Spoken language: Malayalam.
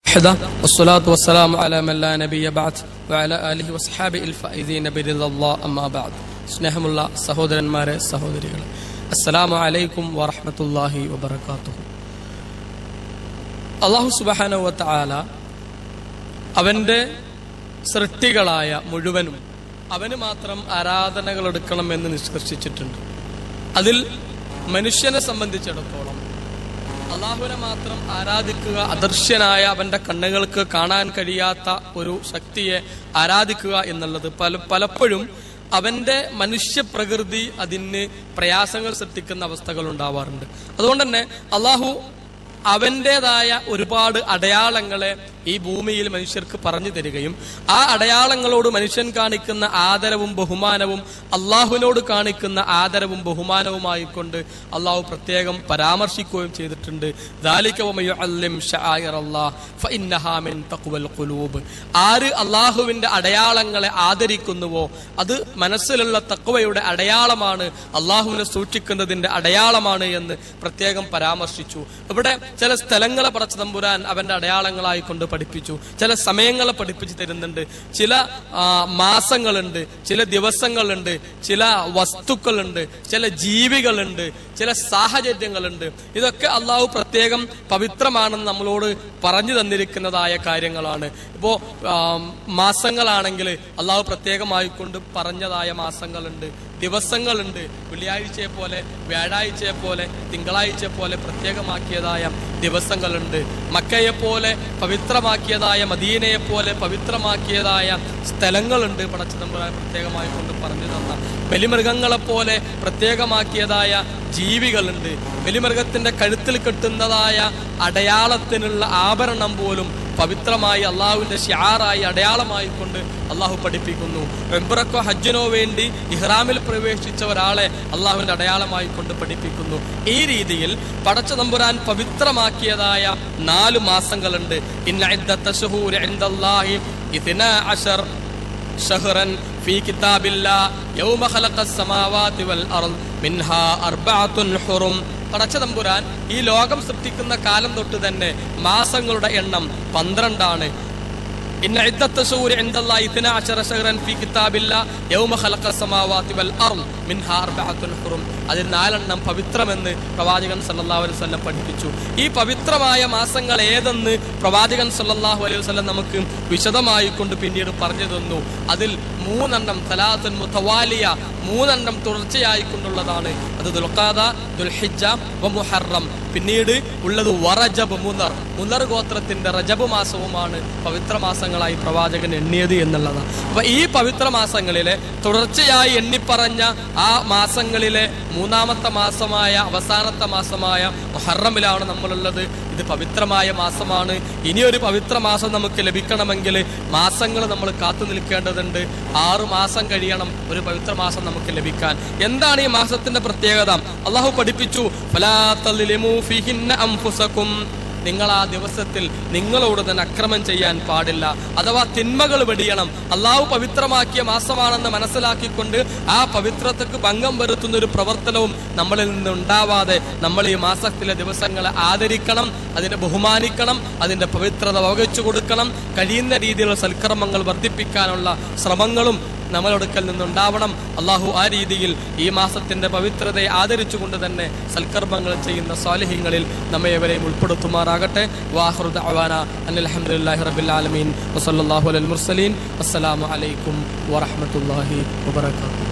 وحده والصلاة والسلام على من لا نبي بعد وعلى آله وصحابه الفائزين برضا الله أما بعد സ്നേഹമുള്ള സഹോദരന്മാരെ സഹോദരികളെ അസ്സലാമു അലൈക്കും വറഹ്മത്തുള്ളാഹി വബറകാതുഹു അള്ളാഹു സുബ്ഹാനഹു വതആല അവന്റെ സൃഷ്ടികളായ മുഴുവനും അവന് മാത്രം ആരാധനകൾ എടുക്കണമെന്ന് നിഷ്കർഷിച്ചിട്ടുണ്ട് അതിൽ മനുഷ്യനെ സംബന്ധിച്ചിടത്തോളം അള്ളാഹുവിനെ മാത്രം ആരാധിക്കുക അദർശ്യനായ അവന്റെ കണ്ണുകൾക്ക് കാണാൻ കഴിയാത്ത ഒരു ശക്തിയെ ആരാധിക്കുക എന്നുള്ളത് പല പലപ്പോഴും അവന്റെ മനുഷ്യ പ്രകൃതി അതിന് പ്രയാസങ്ങൾ സൃഷ്ടിക്കുന്ന അവസ്ഥകൾ ഉണ്ടാവാറുണ്ട് അതുകൊണ്ട് തന്നെ അള്ളാഹു അവന്റേതായ ഒരുപാട് അടയാളങ്ങളെ ഈ ഭൂമിയിൽ മനുഷ്യർക്ക് പറഞ്ഞു തരികയും ആ അടയാളങ്ങളോട് മനുഷ്യൻ കാണിക്കുന്ന ആദരവും ബഹുമാനവും അള്ളാഹുവിനോട് കാണിക്കുന്ന ആദരവും ബഹുമാനവുമായിക്കൊണ്ട് അള്ളാഹു പ്രത്യേകം പരാമർശിക്കുകയും ചെയ്തിട്ടുണ്ട് ആര് അള്ളാഹുവിന്റെ അടയാളങ്ങളെ ആദരിക്കുന്നുവോ അത് മനസ്സിലുള്ള തക്വയുടെ അടയാളമാണ് അള്ളാഹുവിനെ സൂക്ഷിക്കുന്നതിന്റെ അടയാളമാണ് എന്ന് പ്രത്യേകം പരാമർശിച്ചു ഇവിടെ ചില സ്ഥലങ്ങളെ പടച്ച തമ്പുരാൻ അവന്റെ അടയാളങ്ങളായി കൊണ്ട് പഠിപ്പിച്ചു ചില സമയങ്ങളെ പഠിപ്പിച്ചു തരുന്നുണ്ട് ചില ആ, മാസങ്ങളുണ്ട് ചില ദിവസങ്ങളുണ്ട് ചില വസ്തുക്കളുണ്ട് ചില ജീവികളുണ്ട് ചില സാഹചര്യങ്ങളുണ്ട് ഇതൊക്കെ അള്ളാഹു പ്രത്യേകം പവിത്രമാണെന്ന് നമ്മളോട് പറഞ്ഞു തന്നിരിക്കുന്നതായ കാര്യങ്ങളാണ് ഇപ്പോ ആ, മാസങ്ങളാണെങ്കിൽ അള്ളാഹു പ്രത്യേകമായി കൊണ്ട് പറഞ്ഞതായ മാസങ്ങളുണ്ട് ദിവസങ്ങളുണ്ട് വെള്ളിയാഴ്ചയെ പോലെ വ്യാഴാഴ്ചയെ പോലെ തിങ്കളാഴ്ചയെ പോലെ പ്രത്യേകമാക്കിയതായ ദിവസങ്ങളുണ്ട് മക്കയെ പോലെ പവിത്രമാക്കിയതായ മദീനയെ പോലെ പവിത്രമാക്കിയതായ സ്ഥലങ്ങളുണ്ട് പടച്ചതമ്പുരാൻ പ്രത്യേകമായി കൊണ്ട് പറഞ്ഞു തന്ന ബലിമൃഗങ്ങളെ പോലെ പ്രത്യേകമാക്കിയതായ ജീവികളുണ്ട് ബലിമൃഗത്തിന്റെ കഴുത്തിൽ കെട്ടുന്നതായ അടയാളത്തിനുള്ള ആഭരണം പോലും പവിത്രമായി അള്ളാഹുവിന്റെ ഷിയാറായി അടയാളമായി കൊണ്ട് അള്ളാഹു പഠിപ്പിക്കുന്നു എംബ്രക്കോ ഹജ്ജിനോ വേണ്ടി ഇഹ്റാമിൽ പ്രവേശിച്ച ഒരാളെ അള്ളാഹുവിന്റെ അടയാളമായി കൊണ്ട് പഠിപ്പിക്കുന്നു ഈ രീതിയിൽ പടച്ച തമ്പുരാൻ പവിത്രമാക്കിയതായ നാല് മാസങ്ങളുണ്ട് ഇന്ന ഇദ്ദത്ത ശുഹൂരി ഇൻദല്ലാഹി ഇത്നാ അശർ شهرا في كتاب الله يوم خلق السماوات والأرض منها أربعة حرم പടച്ച തമ്പുരാൻ ഈ ലോകം സൃഷ്ടിക്കുന്ന കാലം തൊട്ട് തന്നെ മാസങ്ങളുടെ എണ്ണം പന്ത്രണ്ടാണ് ഇന്ന ഇദ്ദത്ത ശൂരി ഇൻദല്ലാഹി ഇത്നാ അശറ ശഹ്റൻ ഫീ കിതാബില്ലാ യൗമ ഖലഖ സമാവാതി വൽ അർദ് മിൻഹാ അർബഅത്തുൻ ഹുറും അതിൽ നാലെണ്ണം പവിത്രമെന്ന് പ്രവാചകൻ സല്ലല്ലാഹു അലൈഹി വസല്ലം പഠിപ്പിച്ചു ഈ പവിത്രമായ മാസങ്ങൾ ഏതെന്ന് പ്രവാചകൻ സല്ലല്ലാഹു അലൈഹി വസല്ലം നമുക്ക് വിശദമായി കൊണ്ട് പിന്നീട് പറഞ്ഞു തന്നു അതിൽ മൂന്നെണ്ണം തലാത്തുൻ മുതവാലിയ മൂന്നെണ്ണം തുടർച്ചയായി കൊണ്ടുള്ളതാണ് അത് ദുൽഖാദ ദുൽഹിജ്ജ വ മുഹറം പിന്നീട് ഉള്ളത് വറജബ് മുനർ മുനർ ഗോത്രത്തിന്റെ റജബ് മാസവുമാണ് പവിത്ര മാസങ്ങളായി പ്രവാചകൻ എണ്ണിയത് എന്നുള്ളതാണ് അപ്പൊ ഈ പവിത്ര മാസങ്ങളിലെ തുടർച്ചയായി എണ്ണിപ്പറഞ്ഞ ആ മാസങ്ങളിലെ മൂന്നാമത്തെ മാസമായ അവസാനത്തെ മാസമായ മുഹറമിലാണ് നമ്മളുള്ളത് ഇത് പവിത്രമായ മാസമാണ് ഇനിയൊരു പവിത്ര മാസം നമുക്ക് ലഭിക്കണമെങ്കിൽ മാസങ്ങൾ നമ്മൾ കാത്തു നിൽക്കേണ്ടതുണ്ട് ആറു മാസം കഴിയണം ഒരു പവിത്ര മാസം നമുക്ക് ലഭിക്കാൻ എന്താണ് ഈ മാസത്തിന്റെ പ്രത്യേകത അള്ളാഹു പഠിപ്പിച്ചു "ഫലാ തളിലിമൂ ഫീഹിന്ന അൻഫുസകും." നിങ്ങൾ ആ ദിവസത്തിൽ നിങ്ങളോട് തന്നെ അക്രമം ചെയ്യാൻ പാടില്ല അഥവാ തിന്മകൾ വെടിയണം അള്ളാഹു പവിത്രമാക്കിയ മാസമാണെന്ന് മനസ്സിലാക്കിക്കൊണ്ട് ആ പവിത്രതയ്ക്ക് ഭംഗം വരുത്തുന്ന ഒരു പ്രവർത്തനവും നമ്മളിൽ നിന്ന് ഉണ്ടാവാതെ നമ്മൾ ഈ മാസത്തിലെ ദിവസങ്ങളെ ആദരിക്കണം അതിനെ ബഹുമാനിക്കണം അതിന്റെ പവിത്രത വകച്ചു കൊടുക്കണം കഴിയുന്ന രീതിയിലുള്ള സൽക്കർമ്മങ്ങൾ വർദ്ധിപ്പിക്കാനുള്ള ശ്രമങ്ങളും നമ്മളൊടുക്കൽ നിന്നുണ്ടാവണം അള്ളാഹു ആ രീതിയിൽ ഈ മാസത്തിന്റെ പവിത്രതയെ ആദരിച്ചുകൊണ്ട് തന്നെ സൽക്കർമ്മങ്ങൾ ചെയ്യുന്ന സ്വാലിഹ്യങ്ങളിൽ നമ്മെ എവരെയും ഉൾപ്പെടുത്തുമാറാകട്ടെ വാഹൃദ അവാന അനിൽഹമുല്ലാഹി റബിൽ ആലമീൻ വസല്ലാഹു അലൽ മുർസലീൻ അസ്സലാമു അലൈക്കും വറഹമത്തല്ലാഹി വബർക്കാത്തു